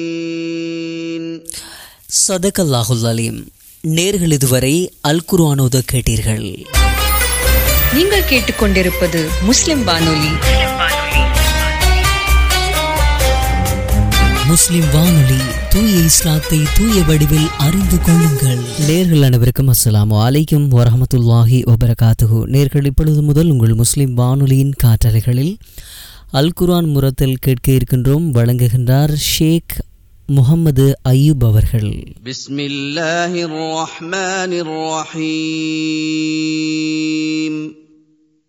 சதகல்லாஹுல் அலீம் நேர்கள் இதுவரை அல் குர்ஆனோத கேட்டீர்கள் நீங்கள் கேட்டுக்கொண்டிருப்பது முஸ்லிம் வானொலி முஸ்லிம் வானொலி தூய இஸ்லாத்தை தூய வடிவில் அறிந்து கொள்ளுங்கள் நேர்கள் அனைவருக்கும் அஸ்ஸலாமு அலைக்கும் வரஹமத்துல்லாஹி வபரகாத்துஹு நேர்கள் இப்பொழுது முதல் உங்கள் முஸ்லிம் வானொலியின் காற்றலைகளில் அல் குர்ஆன் முரத்தில் கேட்க இருக்கின்றோம் வழங்குகின்றார் ஷேக் முகமது அய்யூப் அவர்கள் بسم الله الرحمن الرحيم